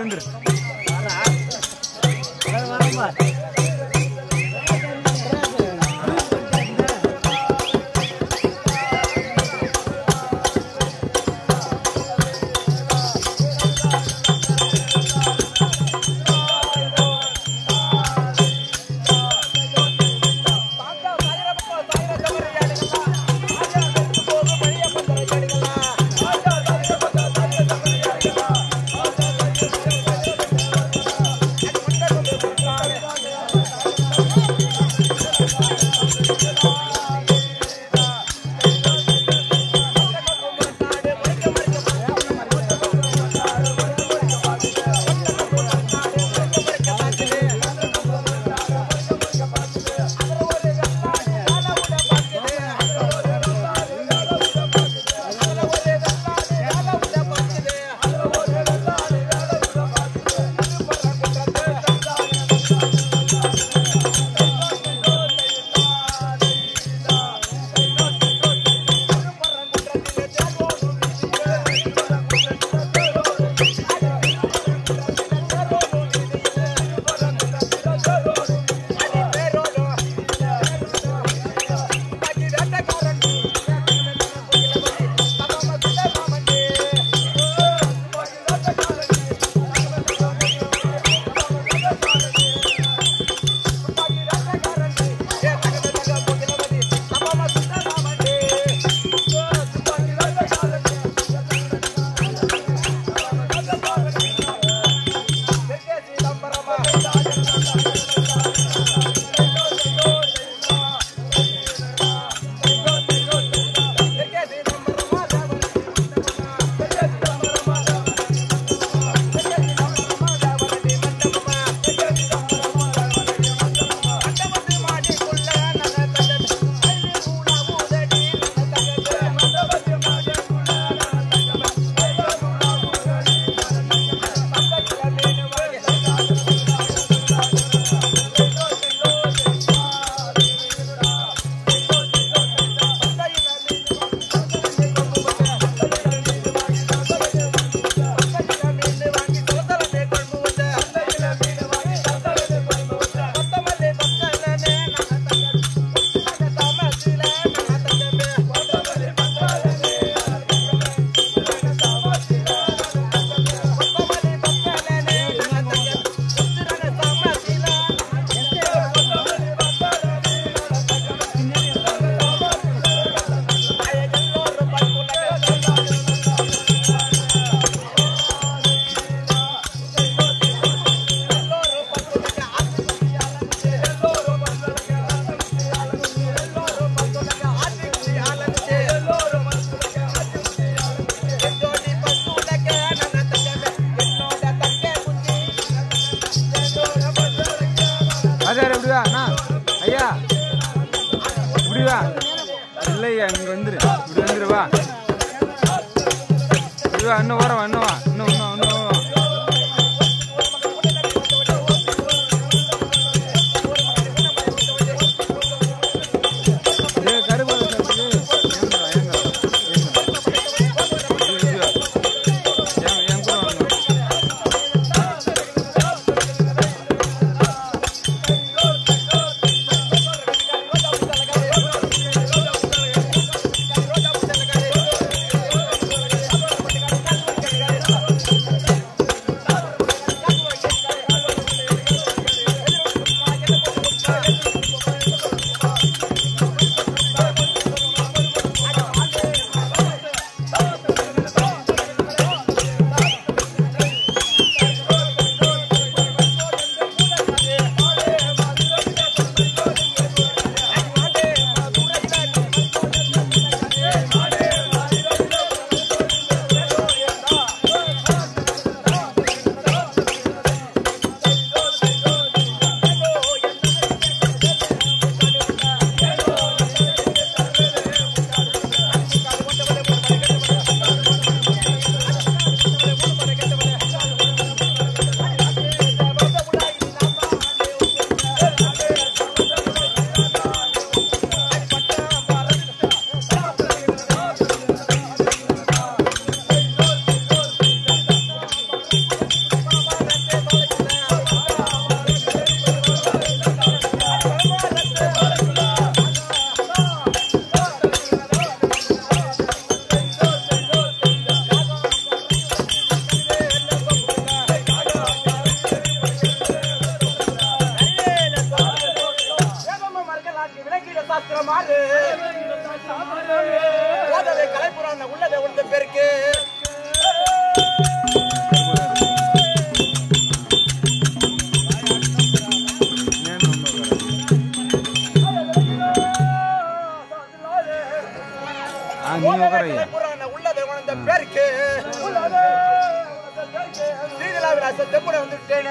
வந்துரு ஆச்சார இப்படி வா அண்ணா ஐயா இப்படி வா இல்லையா இங்க வந்துரு இப்படி வந்துரு வா இப்படி வா இன்னும் ஓரம் வா இன்னும் வா இன்னும் இன்னும் இன்னும் வா. ஏய், கருப்பு வா, கருப்பு. ஏங்கடா, ஏங்கடா, ஏங்கடா. இப்படி, இப்படி வா. என் என் கூட வாங்க Thank ಏನು ಆ ನೀವು ಹೋಗರಯ್ಯ புராண உள்ளதை உணர்ந்த பேருக்கு ஸ்ரீதலா விலாச தெம்புட வந்துட்டேன்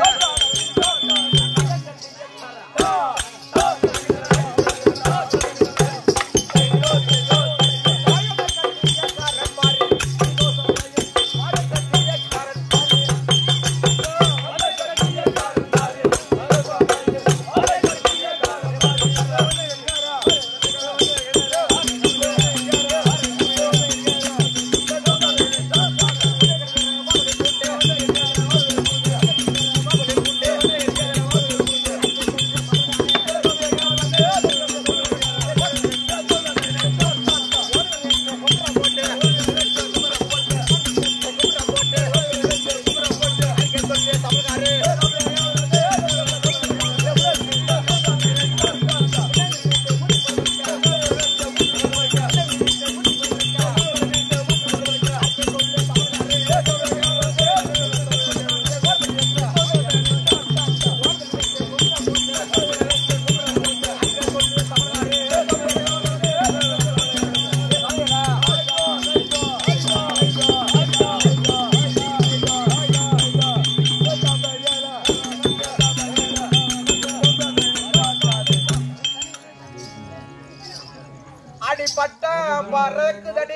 அடிப்பட்ட பறக்குதடி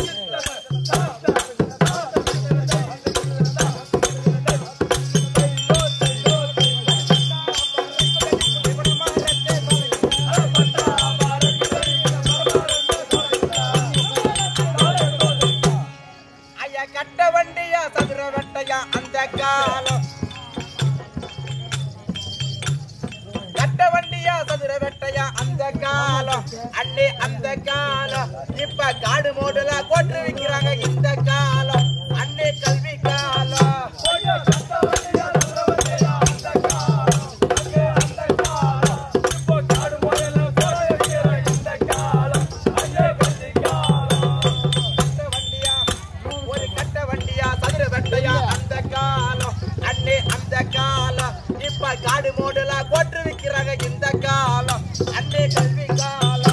ஐயா கட்ட வண்டியா சதுர வெட்டையா அந்த காலம் கட்ட வண்டியா சதுர வெட்டையா அந்த காலம் அண்ணே அந்த காலம் இப்ப காடு மோடுல கோட்டு விக்கிறாங்க இந்த காலம் அண்ணே கல்வி காலம் கட்ட வண்டியா, ஒரு கட்ட வண்டியா சதுர வெட்டையா அந்த காலம் அண்ணே அந்த காலம் இப்ப காடு மோடுல கோட்டு விக்கிறாங்க இந்த காலம் அண்ணே கல்வி காலம்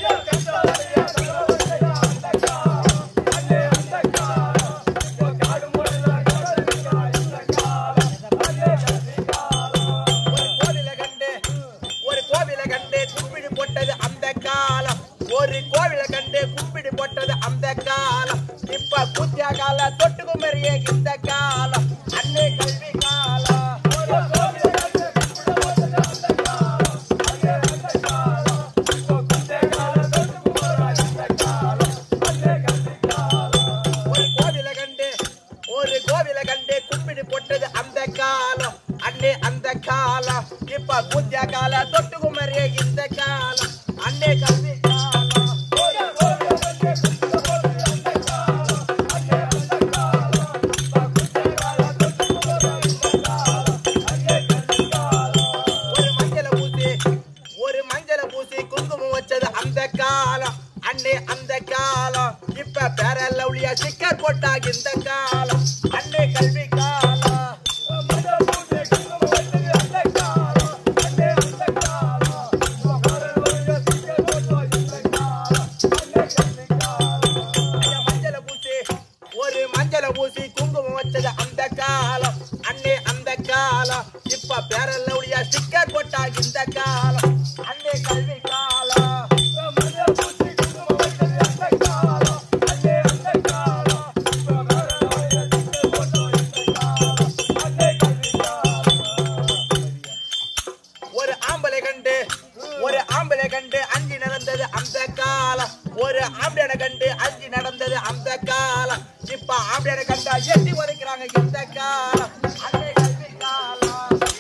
ஒரு கோவில கண்டு ஒரு கோவில கண்டு கும்பிடு போட்டது அந்த காலம் ஒரு கோவில கண்டு கும்பிடு போட்டது அந்த காலம் இப்ப கூத்தியா கால தொட்டுக்கு மறிய இந்த காலம் அன்னை கல்வி காலம் ஒரு கோவில கண்டு ஒரு கோவில கண்டு கும்பிடு போட்டது அந்த காலம் அண்ணே அந்த காலம் இப்ப பூஜா கால தொட்டு குமரிய இந்த காலம் அண்ணே கல்வி காலம் ஒரு மஞ்சள பூசி ஒரு மஞ்சள பூசி குங்குமம் வச்சது அந்த காலம் அண்ணே அந்த காலம் இப்ப பேர லவ்லியா சிக்கர் போட்டா இந்த காலம் அண்ணே கல்வி காலம் ஐயா, மஞ்சள பூசி ஒரு மஞ்சள பூசி குங்குமம் வச்சது அந்த காலம் அண்ணே அந்த காலம் இப்ப பேர லவ்லியா சிக்கர் போட்டா இந்த காலம் அண்ணே கல்வி காலம் ஒரு ஆம்பளை கண்டு ஒரு ஆம்பளை கண்டு அஞ்சு நடந்தது அந்த காலம் ஒரு ஆம்பளை கண்டு அஞ்சு நடந்தது அந்த காலம் இப்ப ஆம்பளை கண்டா எட்டி உதைக்கிறாங்க இந்த காலம் அன்னை கல்வி காலம்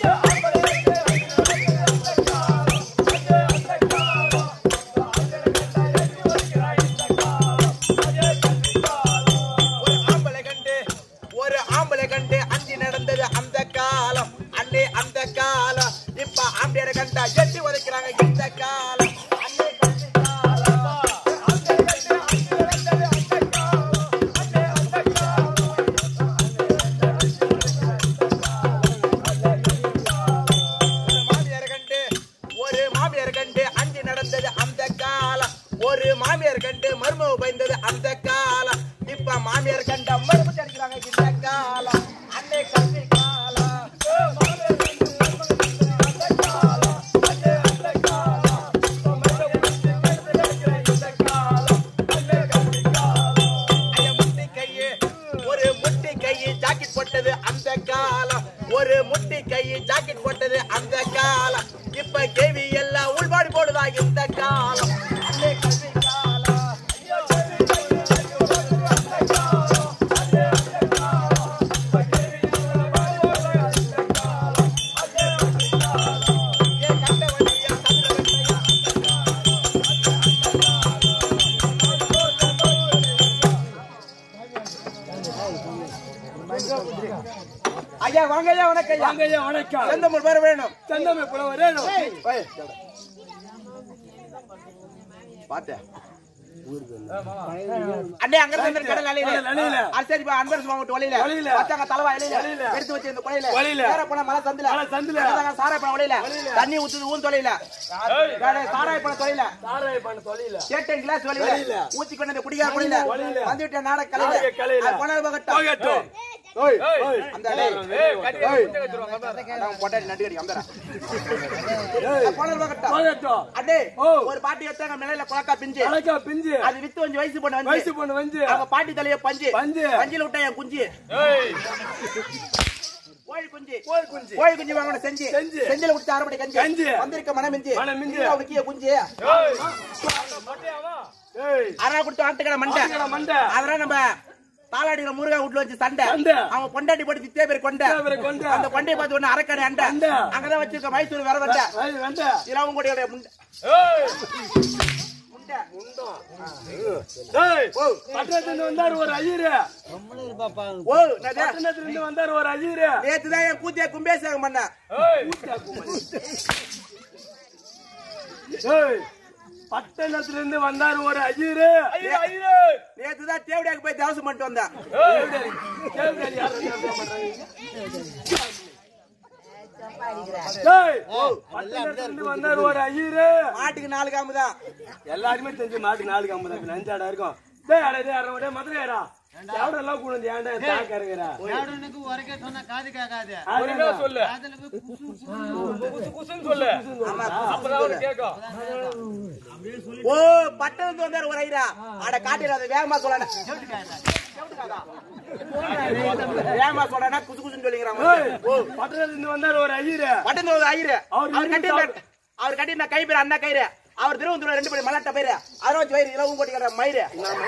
ஒரு ஆம்பளை கண்டு ஒரு ஆம்பளை கண்டு அஞ்சு நடந்தது அந்த காலம் அண்ணே அந்த காலம் இப்ப ஆம்பளை கண்டா எட்டி உதைக்கிறாங்க இந்த காலம் அன்னை கல்வி காலம் ஜாக்கெட் போட்டது அந்த காலம் ஒரு முட்டி கை ஜாக்கெட் போட்டது அந்த காலம் இப்ப கேவி எல்லாம் உள்பாடு போடுதா இந்த காலம் அன்னை கல்வி காலம் ஐயோ, கேவி எல்லாம் உள்பாடு போடுதா இந்த காலம். அன்னை அந்த காலம். இப்ப கேவி எல்லாம் உள்பாடு போடுதா இந்த காலம். அன்னை அந்த காலம். ஏன் கண்டவனையா, கண்டவனையா, அந்த ஐயா வாங்க ஐயா வணக்கம் ஐயா வாங்கய்யா வணக்கம் எந்த மூணு பேர் வேணும் செந்தமை புலவரே பார்த்தேன் அண்ணே அங்க இருந்து கடல் அலையில கடல் அலையில. அது சரிப்பா அன்பர் சும்மா விட்டு வழியில வழியில. வச்சாங்க தலைவா இலையில வழியில. எடுத்து வச்சு இந்த கொலையில வழியில. நேரா போனா மலை சந்தில மலை சந்துல. வச்சாங்க சாராய பழம் வழியில தண்ணி ஊத்துது ஊன் தொலையில வேற சாராய பழம் தொலையில தாராய பண்ண தொழில கேட்டன் கிளாஸ் வழியில வழியில. ஊத்தி கொண்டு அந்த குடிகார கொலையில வழியில. வந்து விட்ட நாடக நாடக கலையில கலையில. அது போன பகட்டம் போகட்டும் ஓய் ஏய். அந்த டேய் ஏய். அதான் பொட்டாட்டி நட்டு கடி அந்தரா போன பகட்டம் போகட்டும் அடே ஓ. ஒரு பாட்டி எடுத்தாங்க மேலையில குளக்கா பிஞ்சு அழகா பிஞ்சு அது வித்து கொஞ்சம் வயசு பொண்ணு வந்து வயசு பொண்ணு வந்து அவங்க பாட்டி தலைய பஞ்சு பஞ்சு. பஞ்சில விட்டா என் குஞ்சு கோழி குஞ்சு கோழி குஞ்சு. கோழி குஞ்சு வாங்கணும் செஞ்சு செஞ்சு. செஞ்சில விட்டு அரைப்படி கஞ்சி கஞ்சி. வந்திருக்க மனம் மிஞ்சி மனம் மிஞ்சி. அவனுக்கு குஞ்சு ஏய் அரை கொடுத்து ஆட்டுக்கடை மண்டை ஆட்டுக்கடை மண்டை. அதெல்லாம் நம்ம தாளாடிக்கிற முருகா வீட்டுல வச்சு சண்டை சண்டை. அவங்க பொண்டாட்டி போட்டு தித்தே பேர் கொண்ட தித்தே பேர் கொண்ட. அந்த கொண்டையை பார்த்து ஒண்ணு அரக்கடை அண்டை அண்டை. அங்கதான் வச்சிருக்க மைசூர் வர வந்த ஏய், வேண்ட இளவங்க கூடிய முண்டை முண்டை ஏய் ஓ பட்டணத்துல வந்தாரு ஒரு ஐயரு ஓ நான் பட்டணத்துல இருந்து வந்தாரு ஒரு ஐயரு நேத்து தான் என் கூத்தியா கும்பேசகம் பண்ண ஏய் பட்டணத்துல இருந்து வந்தாரு ஒரு ஐயரு நேத்து தான் தேவடியாக்கு போய் தேவசம் பண்ணிட்டு வந்தேன் கேள்வி யாரு ஏய், பட்டணத்துல இருந்து வந்தாரு ஒரு ஐயரு மாட்டுக்கு நாலு காம்பு தான் எல்லாருமே தெரிஞ்சு மாட்டு நாலு கம்பு தான் நஞ்சாடா இருக்கும் டேய் அட டேய் அட டேய் மதுரையாரா எவ்வளவு எல்லாம் கூட வந்து ஏன்டா தாக்கறங்கடா யாருனுக்கு உரைக்க சொன்னா காது கேட்காது சொல்லு அதுல போய் குசு குசு ஓ பட்டணத்து வந்தாரு ஒரு ஐரா அட காட்டில அதை வேகமா சொல்லணும் வேகமா சொல்லணும் குசு குசுன்னு சொல்லிக்கிறாங்க ஏய், பட்டணத்துல இருந்து வந்தாரு ஒரு ஐயரு பட்டணத்து ஒரு ஐயரு அவர் அவர் கட்டி அவர் கட்டி நான் கை பேர் அண்ணா கயிறு அவர் திருவந்தூர் ரெண்டு பேர் மல்லாட்ட பயிரு அதை வச்சு வயிறு இலவும் போட்டிக்கிற மயிறு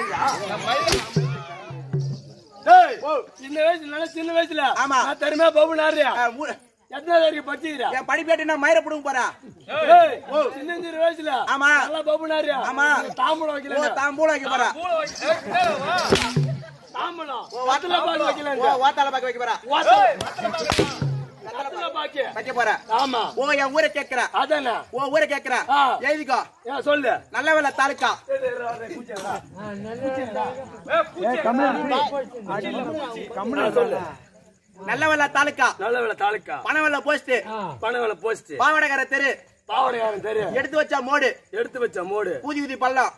டேய் சின்ன வயசுல நல்ல சின்ன வயசுல ஆமா. நான் தெரியுமா பாபு நாரு ஆ, மூ- எத்தனை வரைக்கும் படிச்சுக்கிறா என் படிப்பேட்டு நான் மயிரை பிடுங்க போறேன் ஏய், சின்ன சின்ன வயசுல ஆமா. நல்லா பாபு நாரு ஆமா. தாம்பூலம் ஓ வைக்கல தான் பூல வைக்க போறேன் தாம்பூலம் ஓ வத்தல பாக்கு வைக்கல ஓ வாத்தால பாக்க வைக்க போறேன் வத்தல பாக்கு வைக்க போறேன் ஆமா ஓ என் ஊரை கேக்குற அதானே ஓ ஊரை கேக்குற ஆ. எழுதிக்கோ ஏன் சொல்லு நல்ல வேலை தாலுக்கா நான் சொல்லு நல்ல வேலை தாலுக்கா நல்ல வேலை தாலுக்கா பணவெல்ல போஸ்ட் பண வேலை போஸ்ட் பாவடகர தெரு பாவடையாரன் தெரியும் எடுத்து வச்ச மோடு எடுத்து வச்ச மோடு பூதி ஊதி பள்ளம்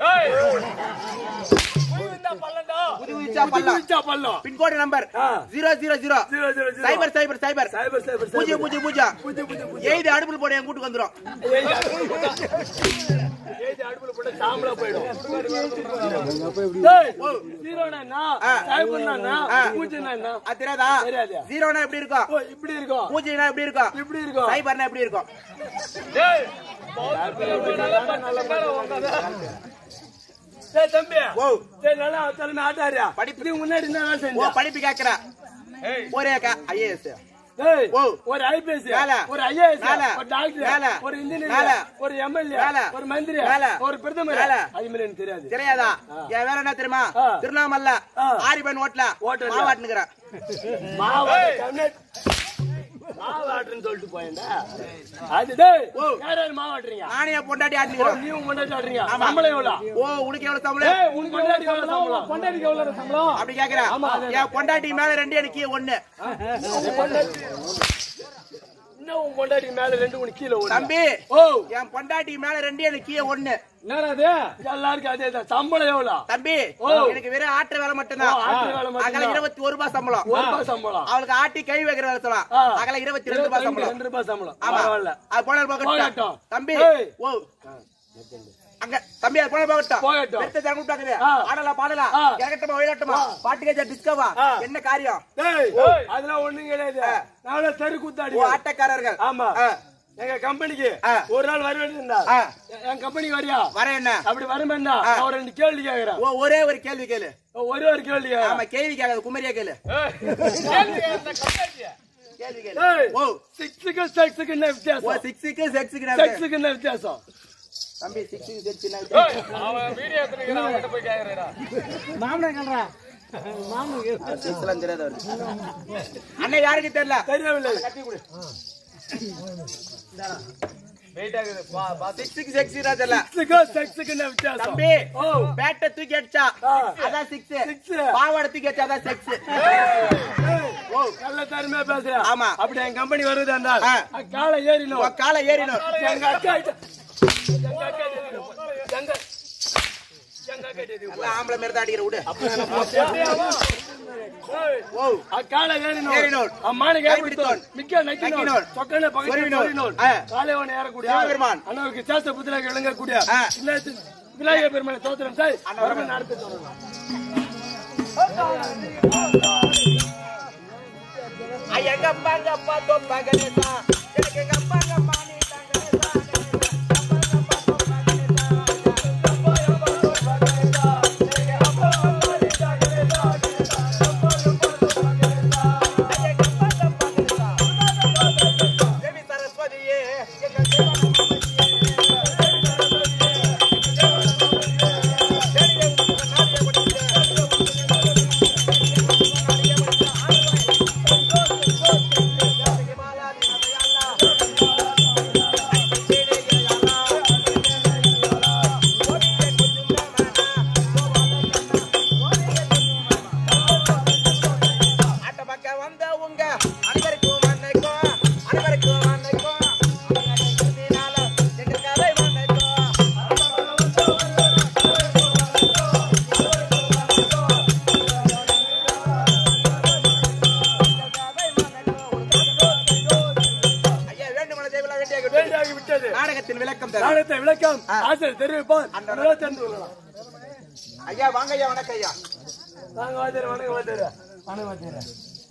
பூதி ஊதிச்சா பள்ளம் வச்சா பள்ளம் பின்கோடு நம்பர் ஆ. Zero zero zero zero zero zero சைபர் சைபர் சைபர் சைபர் சைபர் பூஜ்ஜியம் பூஜ்ஜியம் பூஜ்ஜியம் பூஜ்ஜியம் பூஜ்ஜியம் பூஜ்ஜியம் எழுதி அடுப்புல போட என் கூட்டுக்கு வந்துரும் ஏய், அடுப்புல போட்டா- ஏய், அடுப்புல போட்டா சாம்பலா போயிடும் டேய், ஜீரோனா என்ன? ஆ. சைபர்னா என்ன? ஆ. பூஜ்ஜியம்னா என்ன? அது தெரியாதா தெரியாது. ஜீரோனா எப்படி இருக்கும் ஓ, இப்படி இருக்கும் பூஜ்ஜியம்னா எப்படி இருக்கும் இப்படி இருக்கும் சைபர்னா எப்படி இருக்கும் டேய், தம்பி ஓ டேய், நல்லா தலைமை ஆட்டாரியா படிப்பு- நீ முன்னாடி என்ன வேலை ஓ செஞ்ச படிப்பு கேக்குற ஒரே ஐஏஎஸ் டேய், ஓ. ஒரு ஐபிஎஸ் மேல. ஒரு ஐஏஎஸ் மேல. ஒரு டாக்டர் மேல. ஒரு மேல. இன்ஜினியர் ஒரு எம்எல்ஏ மேல. ஒரு மந்திரி மேல. ஒரு பிரதமர் மேல. அது மாதிரி எனக்கு தெரியாது தெரியாதா என் வேலை என்ன தெரியுமா ஆ. திருவண்ணாமல்ல ஆ. ஆரிபன் ஓட்டல ஹோட்டல்ல. மாவாட்டுனுக்குறேன் மாவாட்டு கண்ணட் மாவாட்டுன்னு சொல்லிட்டு போயேன்டா அது டேய் ஓ. யார் யார் மாவாட்டுறீங்க நானே என் பொண்டாட்டி ஓ, ஆட்டுனுக்குறேன் நீ உன் பொண்டாட்டி ஆடுறீங்க ஆமா. சம்பளம் எவ்வளவு ஓ உனக்கு எவ்வளவு சம்பளம் ஏய் உனக்கு பொண்டாட்டி எவ்வளவு சம்பளம் பொண்டாட்டிக்கு எவ்வளவு சம்பளம் அப்படி கேக்குறேன் ஆமா, அது- என் பொண்டாட்டி மேல ரெண்டு எனக்கு ஒண்ணு இன்னும் உன் பொண்டாட்டிக்கு மேல ரெண்டு மணி கீழே ஓடுங்க. தம்பி ஓ என் பொண்டாட்டி மேல ரெண்டு எனக்கு ஒண்ணு என்னடா அது எல்லாருக்கும் அதே தான் சம்பளம் எவ்வளவு தம்பி ஓ. எனக்கு வெறும் ஆட்டுற வேலை மட்டும்தான் ஓ, ஆட்டுற வேலை மட்டும்தான். அகல இருபத்தி ஒரு ரூபாய் சம்பளம் ஒரு ரூபாய் சம்பளம் அவளுக்கு ஆட்டி கை வைக்கிற வேலை சொல்லலாம் ஆ. அகல இருபத்தி ரெண்டு ரூபாய் இருபத்தி சம்பளம் ரெண்டு ரூபாய் சம்பளம் ஆமா பரவாயில்ல அது போன போகட்டும் போகட்டும். தம்பி ஏய். ஓ அங்க தம்பி அது போன போகட்டும் போகட்டும். பெருத்த தரம் கூப்பிட்டாங்க ஆ. ஆடலாம் பாடலாம் ஆ. இறக்கட்டுமா ஒயிலாட்டுமா பாட்டு கேஜா டிஸ்கவா ஆ. என்ன காரியம் டேய், அதெல்லாம் ஒண்ணும் கிடையாது நானும் தெரு கூத்தாடி ஓ ஆட்டக்காரர்கள் ஆமா ஆ. எங்க கம்பெனிக்கு ஆ. ஒரு நாள் வருவேன் இருந்தா ஆ. என் கம்பெனிக்கு வரியா வர என்ன அப்படி வருமேன்னா நான் ஒரு ரெண்டு கேள்வி கேக்குறேன் ஓ ஒரே ஒரு கேள்வி கேளு ஒரே ஒரு கேள்வி கேக்குறேன் ஆமா கேள்வி கேட்காது குமரியா கேளு கேள்வி கேளு ஏய், ஓ சிக்ஸுக்கு செக்ஸுக்கு என்ன ஓ வித்தியாசம் சிக்ஸுக்கு செக்ஸுக்கு செக்ஸுக்கு என்ன வித்தியாசம் தம்பி சிக்ஸுக்கு செக்ஸ் என்ன அவன் வீடியோ எடுத்துருக்கிறான் அவன்கிட்ட போய் கேக்குறேடா சிக்ஸ்லாம் தெரியாத அண்ணன் யாருக்கு தெரியல தெரியவில்லை கத்தி கொடு வெயிட் ஆகுது பா பா சிக்ஸுக்கு செக்ஸ் தெரியல சிக்ஸுக்கு செக்ஸுக்கு என்ன வித்தியாசம் தம்பி ஓ பேட்டை தூக்கி அடிச்சா ஆ. அதான் சிக்ஸ் Six. பாவாடை தூக்கி அடிச்சா அதான் செக்ஸ் ஏய், ஓ நல்ல தருமையா பேசுறேன் ஆமா. அப்படி என் கம்பெனி வருது என்றால் ஆ. காலை ஏறினோம் உன் காலை ஏறிடும் எங்க அக்கா கிட்ட- எங்க அக்கா கிட்ட- எங்க எங்க அக்கா கிட்ட இது. எல்லாம் ஆம்பளை மாதிரி தான் அடிக்கிற விடு ஏய், ஓ அக்கால ஏறினோம் ஏறினோம். அம்மானுக்கு கை ஏறிவிட்டோம் பிடித்தோம். மிக்க நக்கினோம் நக்கினோம். சொக்கனை பக்கத்தில் சொருவினோம். சொருவினோம். ஆ. காலை ஒன்று ஏறக்கூடிய சிவபெருமான். அண்ணாவுக்கு சேஷ்ட புத்திராக விளங்கக்கூடிய ஆ. இல்லத்து- விநாயகர் பெருமானை தோத்திரம் சாய் வரமே நடத்தி சொல்லலாம் எங்க அப்பா எங்க அப்பா தோப்பா கணேசா எனக்கு எங்க அப்பா எங்க அம்மா நீ தான் கணேசா தேவி சரஸ்வதியே எங்க ஆட்ட பக்கம் வந்த உங்க அனைவருக்கும் வணக்கம் அனைவருக்கும் வணக்கம் இதனால எங்க கதை வணக்கம் ஐயா வேண்டுமன தேவலா வேண்டிய வேண்டியாகி விட்டது நாடகத்தின் விளக்கம் தர நாடகத்தை விளக்கம் ஆசிரியர் தெரிவிப்பார் அதனால தெரிந்து கொள்ளலாம் ஐயா வாங்க ஐயா வணக்கம் ஐயா வாங்க வாத்தியார் வணக்கம் வாத்தியார் வணக்கம் வாத்தியார்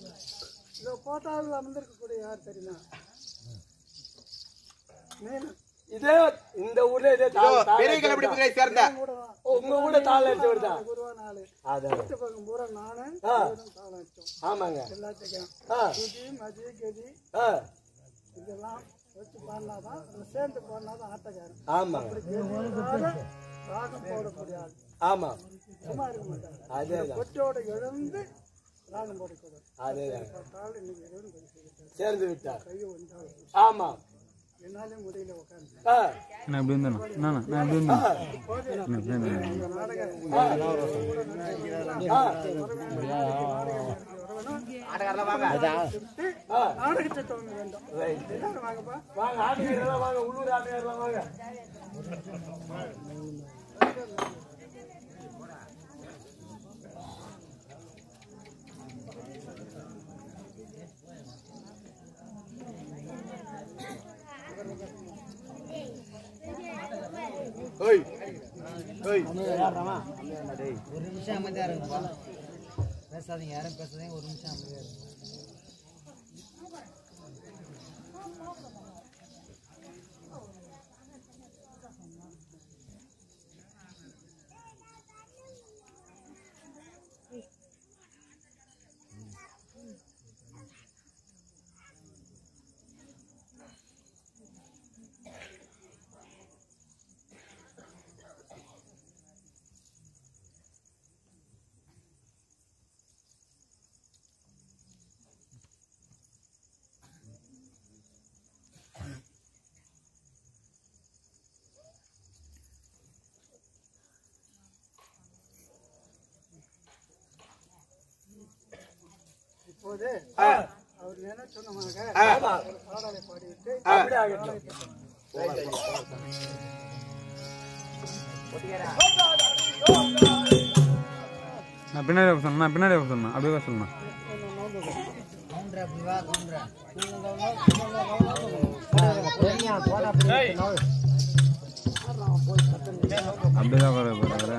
இதே இந்த ஊர்ல இதே இதோ, தாள் தாள் பெரிய கிளப்படி குதிரை சேர்ந்த உங்க கூட தாள் அடிச்சு விடுதா அதான் ஆ. ஆமாங்க ஆ. ஆ. ஆமாங்க ஆமா அதேதான் அதேதான் சேர்ந்து விட்டார் ஆமா ஆ. நான் இப்படி இருந்தேண்ணா நான் நான் இப்படி இருந்தேன் ஆ. நான் இப்படி இருந்தேன் ஆ. ஆட்டக்காரலாம் வாங்க ஆ. Right. வாங்க ஆட்டுக்காரெல்லாம் வாங்க உள்ளூர் ஆட்டுக்காரெல்லாம் வாங்க ஓய் ஓய் ஒரு நிமிஷம் அமைதியா இருக்குப்பா பேசாதீங்க யாரும் பேசாதீங்க ஒரு நிமிஷம் அமைதியா இருங்க ஆமா அப்படி ஆகட்டும் நான் பின்னாடி உட்கார சொன்னேன் நான் பின்னாடி உட்கார சொன்னேன் அப்படியே உட்கார சொன்னேன் கவுண்டர் அப்படி வா கவுண்டர் ஏய் அப்படிதான் குறை போறாரு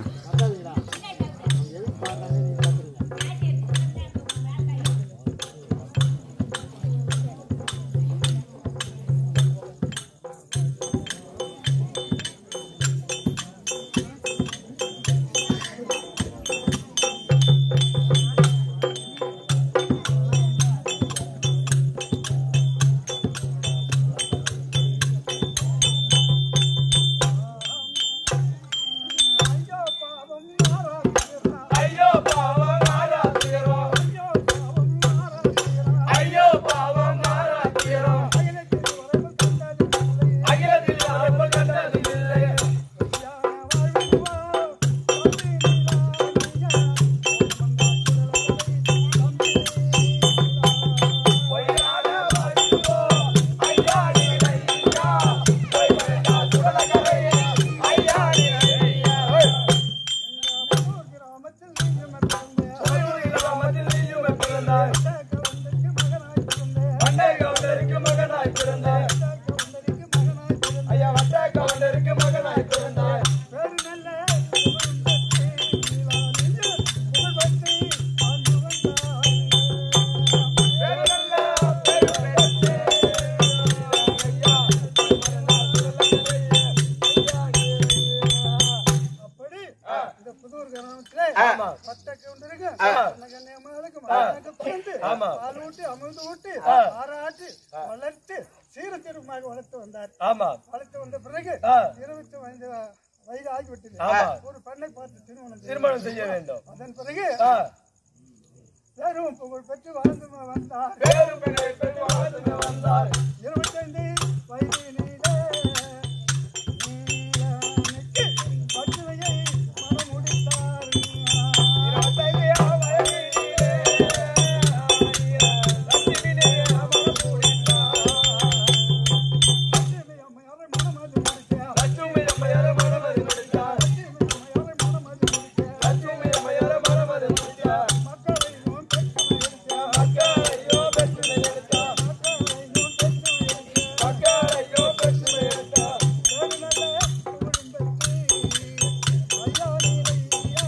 ஐயோ பாவம் ஆராத்திரம் ஐயோ பாவம் ஆராத்திரம் அகிலத்தில் யாரும் கண்டது இல்லை பொய்யான வாழ்வோ ஐயா நீ ஐயா பொய் வேண்டா சுடலகரை ஐயா நீ ஐயா கோயில் கிராமத்தில் நீயும் பிறந்தாய் பண்டை கவுண்டருக்கு மகனாய் பிறந்தாய் ஐயா வட்ட கவுண்டருக்கு மகனாய் பிறந்தாய் பேரல்ல பெருமெடுத்து ஐயா அப்படி இந்த புதூர் கிராமத்திலே ஆமா. பட்ட கவுண்டருக்கு ஆ. கண்ணியமாளுக்கு மகனாக பிறந்து ஆமா. பால் ஊட்டி அமிர்ந்து ஊட்டி ஆ. ஆராட்டி வளர்த்து சீரத்திருமாக வளர்த்து வந்தார் ஆமா வளர்த்து வந்த பிறகு ஆ. இருபத்தி ஐந்து வயது ஆகிவிட்டது ஆமா. ஒரு பெண்ணை பார்த்து திருமணம் செய்தார். திருமணம் செய்ய வேண்டும் அதன் பிறகு ஆ. வெறும் புகழ் பெற்று வாழ்ந்து வந்தார் வேறு பெண்ணை பெற்று வாழ்ந்து வந்தார் இருபத்தைந்து வயதினிலே நீயானுக்கு பச்சுவையை மனமுடித்தார் இருபத்தைந்து வயதினிலே லட்சுமினே அமர பூரித்தார் லட்சுமி அம்மையாரை மனமது முடித்தார் லட்சுமி அம்மையார மனமது முடித்தார் லட்சுமி அம்மையாரை மனமது முடித்தார் லட்சுமி அம்மையார மனமது முடித்தார் மக்களை நோன் பெற்று எடுத்தார் மக்களையோ பெற்று எடுத்தார் மக்களை நோன் பெற்று எடுத்தார் மக்களையோ பெற்று எடுத்தார் வேறு நல்ல புகழும் பெற்று ஐயா நீரையா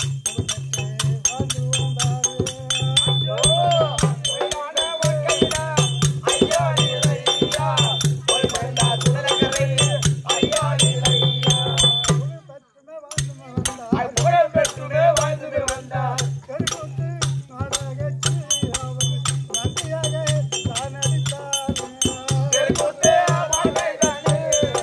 புகழ் பெற்று வாழ்ந்து வந்தார் பொய்யான வாழ்க்கையில ஐயா நீரையா பொய் வேண்டா சுடலகரை ஐயா நீரையா பெற்றுமே வாழ்ந்து வந்தார் புகழ் பெற்றுமே வாழ்ந்துமே வந்தார் கருகொத்து நாடகச்சி அவர் நன்றியாக தான் அடித்தார் தெருக்கூத்தே வாழ்க்கை தானே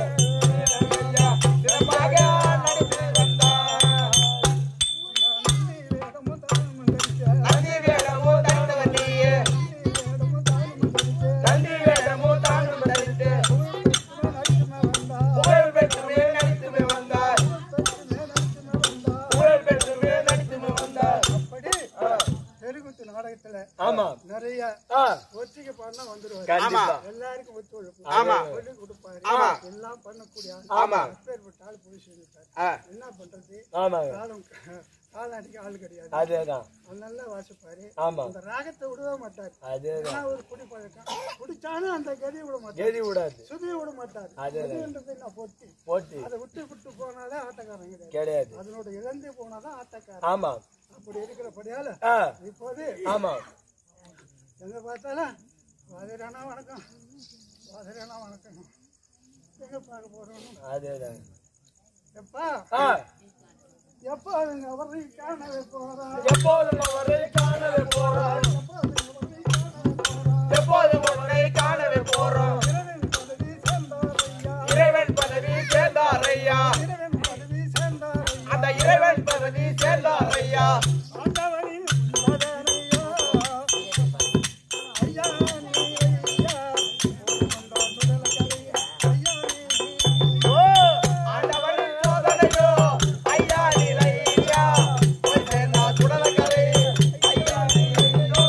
ஐயா சிறப்பாக நடத்தி வந்தார் நந்தி வேடமும் தானும் தரிக்க நந்தி வேடமோ தந்தவன் நீயே வேடமும் தானும் தரிக்க நந்தி வேடமோ தானும் தரித்து நடித்துமே வந்தார் புகழ் பெற்றுமே நடித்துமே வந்தார் பெற்றுமே நடித்துமே வந்தார் புகழ் பெற்றுமே நடித்துமே வந்தார் அப்படி தெருகுத்து நாடகத்துல ஆமா நிறைய ஆ ஒத்திகை பாடினா வந்துருவாரு கண்டிப்பா எல்லாருக்கும் ஒத்துழைப்பு ஆமா. சொல்லி கொடுப்பாரு ஆமா. எல்லாம் பண்ணக்கூடிய ஆள். ஆமா. அப்பேற்பட்ட ஆள் போய் சொல்லிட்டாரு ஆ. என்ன பண்றது ஆமாங்க காலம் காலம் அடிக்க ஆள் கிடையாது அதேதான் அவர் நல்லா வாசிப்பாரு ஆமா அந்த ராகத்தை விடவே மாட்டாரு அதேதான் ஆனா ஒரு குடி பழக்கம் குடிச்சாலும் அந்த கதியை விட மாட்டாரு கேதி விடாது சுதியை விட மாட்டாரு அதே. சுதின்றது நான் பொட்டி போட்டி அதை விட்டு விட்டு போனாலே ஆட்டக்காரன் கிடையாது கிடையாது அதனோட இழந்து போனாதான் ஆட்டக்காரன் ஆமா அப்படி இருக்கிறபடியால ஆ இப்போது ஆமா எங்க பார்த்தாலும் வாதிரானா வணக்கம் வாதிரானா வணக்கம் எங்க பார்க்க போறோம் அதேதான் எப்பா ஆ எப்பா அவங்க அவரை காணவே போறான் எப்போதும் அவரை காணவே போறான் எப்பா அவங்க அவரை காணவே போறான் எப்போதும் அவரை காணவே போறோம் இறைவன் பதவி சேர்ந்தார் ஐயா இறைவன் பதவி சேர்ந்தார் ஐயா இறைவன் பதவி சேர்ந்தார் ஐயா அந்த இறைவன் பதவி சேர்ந்தார் ஐயா ஆண்டவனின் மகனையா ஐயா நீ ஐயா ஒரு மண்டா சுடல கலையா ஐயா நீ ஓ ஆண்டவனின் சோதனையோ ஐயா நிலையா போய் சேர்ந்தா சுடலக்கரை ஐயா நிலையோ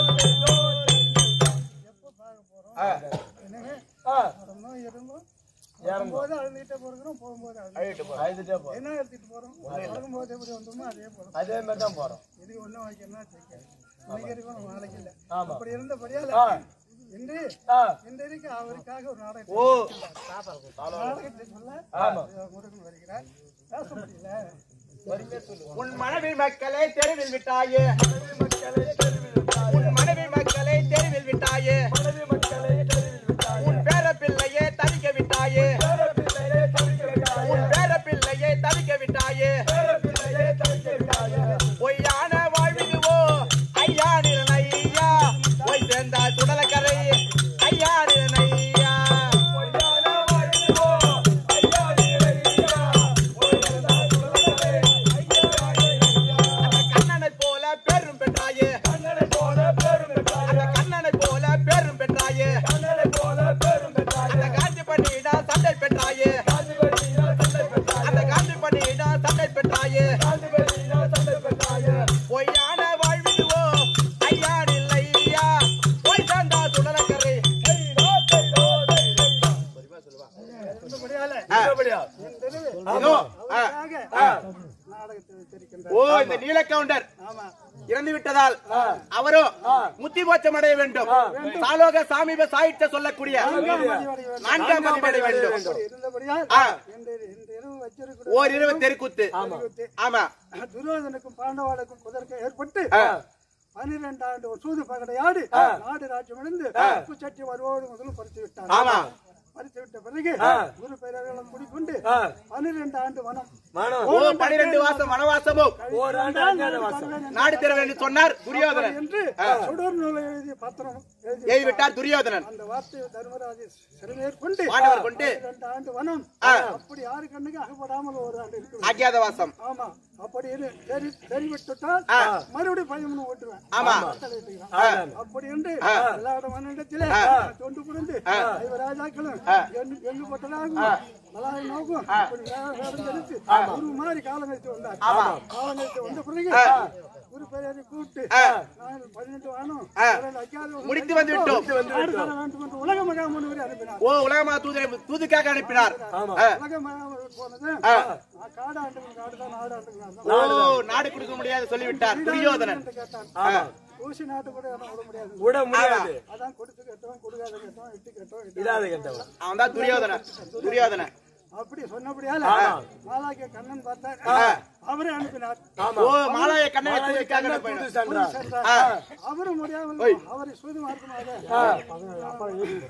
எப்போ பார்க்க போறோம் ஆ எனவே ஆ வரணும் இருந்தோம் வரும்போது அழுதுகிட்டே போகிறோம் போகும்போது அழுது அழுதுட்டு போறோம் அழுதுட்டே போறோம் என்ன எடுத்துட்டு போறோம் வரும்போது எப்படி வந்தோமோ அதே போல அதே மாதிரி தான் போறோம் இது ஒண்ணும் வைக்கணும் வைக்க இன்னைக்கு வரைக்கும் நாளைக்கு இல்ல ஆமா அப்படி இருந்தபடியால ஆ என்று ஆ, இன்றைக்கு அவருக்காக ஒரு நாடகம் ஓ நாடகத்தை சொல்ல ஆமா. முருகன் வருகிறார் பேச முடியல உன் மனைவி மக்களை தெருவில் விட்டாயே உன் மனைவி மக்களை தெருவில் விட்டாயே உன் பேர பிள்ளையே தவிக்க விட்டாயே உன் பேர பிள்ளையே தவிக்க விட்டாயே பொய்யான வாழ்விடுவோ ஐயா நிலனையா போய் சேர்ந்தா சுடலக்கரை ஐயா நிலனையா அந்த கண்ணனை போல பேரும் பெற்றாயே அந்த கண்ணனை போல பேரும் பெற்றாயே அந்த காந்தி பண்ணிடா சண்டை பெற்றாயே அந்த காந்தி பண்ணிடா சண்டை பெற்றாயே பொய்யான வாழ்விடுவோ ஐயா இல்லையா போய் சாந்தா சுடலக்கரை நல்லபடியா? இதோ, ஆ, ஆ. நாடகத்தை வைத்திருக்கின்றார் ஓ இந்த நீல கவுண்டர் ஆமா இறந்து விட்டதால் அவரும் முத்தி மோட்சம் அடைய வேண்டும் சாலோக சாமீப சாயிட்ட சொல்லக்கூடிய நான்காம் பதிவடை வேண்டும் அப்படி இருந்தபடியால் ஆ. இந்த இந்த இரவு வச்சிருக்கிற ஓர் இரவு தெருக்கூத்து ஆமா துரியோதனுக்கும் பாண்டவாளுக்கும் குதர்க்க ஏற்பட்டு பனிரெண்டு ஆண்டு ஒரு சூது பகடையாடி நாடு ராஜ்யம் இழந்து உப்பு சட்டி வருவோடு முதலும் பறித்து விட்டார் ஆமா. பறித்து விட்ட பிறகு குரு பெயர்களும் குடிக்கொண்டு பனிரெண்டு ஆண்டு வனம் மனம். ஓ பனிரெண்டு வாசம் வனவாசமும் ஓராண்டு அஞ்ஞான வாசம். நாடு திற என்று சொன்னார் துரியோதனன் என்று சுடர் நூலை எழுதிய பத்திரம் எழுதி எழுதி விட்டார் துரியோதனன் அந்த வார்த்தையை தர்மராஜ சிறுநேற்கொண்டு பாண்டவர் கொண்டு பன்னிரண்டு ஆண்டு வனம் அப்படி யாரு கண்ணுக்கு அகப்படாமல் ஒரு ஆண்டு இருக்கு அஜாத வாசம் ஆமா அப்படி இரு. சரி சரி விட்டுட்டால் மறுபடியும் பையன் ஓட்டுவேன் ஆமா. தலையிட்டுக்கிறான். அப்படி என்று எல்லாரோட மன்னிடத்திலே தொண்டு புரிந்து ராஜாக்களும் எண்ணு எண்ணு போட்டதாகும் மலாய் நோக்கும் அப்படி வேற- வேற தெரிவித்து குரு மாதிரி காலம் கழித்து வந்தார் காலம் கழித்து வந்த பிறகு குரு பெரியாரை கூப்பிட்டு நான் பதினெட்டு வானம் முடித்து வந்து விட்டோம் வேண்டும் என்று உலக மகாமுனிவரை அனுப்பினார் ஓ உலகமா தூதரை தூதுக்காக அனுப்பினார் ஆ. உலக மகாமுனிவர் போனது காடு ஆண்டுகள் காடு தான் நாடு ஆண்டுகள் ஓ நாடு கொடுக்க முடியாது சொல்லிவிட்டார் துரியோதனன் கேட்டான் ஊசி நாட்டு கூட இடம் விட முடியாது விட முடியாது அதான் கொடுத்து கட்டோம் கொடுக்காத கட்டோம் இட்டு கட்டோம் இட்டு இல்லாத கெட்டவன் அவன் தான் துரியோதனன் துரியோதனன் அப்படி சொன்னபடியால மாலாக்கிய கண்ணன் பார்த்தார் அவரே அனுப்பினார் ஓ மாலாய கண்ணனை தூதுக்காக அனுப்பினார் புது சென்றா. சென்றார். அவரும் முடியாமல் அவரை சூது மார்க்கமாக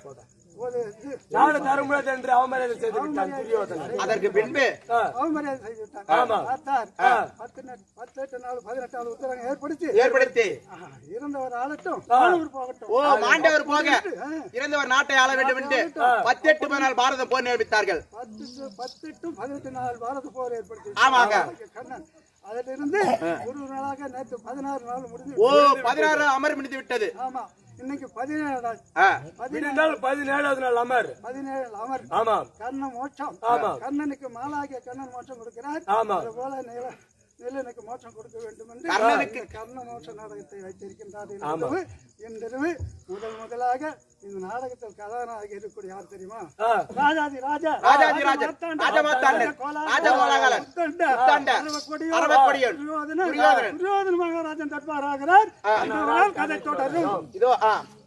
ஒரு இது நாடு தர முடியாது என்று அவமரியாதை செய்து விட்டான் துரியோதனன் அதற்கு பின்பு அவமரியாதை செய்து விட்டார் ஆமா. பார்த்தார் பத்து நெட்- பத்தெட்டு நாள் பதினெட்டு நாள் உத்தரவு ஏற்படுத்தி ஏற்படுத்தி ஆஹா, இருந்தவர் ஆளட்டும் மாணவர் போகட்டும் ஓ மாண்டவர் போக இறந்தவர் நாட்டை ஆள வேண்டும் என்று பத்தெட்டு நாள் பாரதம் போர் நியமித்தார்கள் பத்து டு- பத்து டு பதினெட்டு நாள் பாரத போர் ஏற்படுத்தி ஆமாங்க. கண்ணன் அதிலிருந்து ஒரு நாளாக நேற்று பதினாறு நாள் முடிஞ்சு ஓ பதினாறு அமர் முடிந்து விட்டது ஆமா இன்னைக்கு பதினேழு நாள் ஆ. பதினேழு நாள் பதினேழாவது நாள் அமர் பதினேழு அமர் ஆமா கர்ண மோட்சம் ஆமா. கண்ணனுக்கு மாலாகிய கண்ணன் மோட்சம் கொடுக்கிறார் ஆமா. அதுபோல நில நிலனுக்கு மோட்சம் கொடுக்க வேண்டும் என்று கர்ணனுக்கு- இந்த கர்ண மோட்ச நாடகத்தை வைத்திருக்கின்றார் என்பது இன்றிரவு முதல் முதலாக இந்த நாடகத்தில் கதாநாயகி இருக்கக்கூடிய யார் தெரியுமா ஆ. ராஜாதி ராஜா ராஜாதி ராஜன், ராஜமார்த்தாண்டன், ராஜகோலாகலன், உத்தண்ட, உத்தண்ட, அரவக்கொடியோன், அரவக்கொடியோன், துரியோதனன், துரியோதனன். துரியோதன மகாராஜன் தட்பாராகிறார் அன்னவரால் கதை தொடரும் இதோ ஆ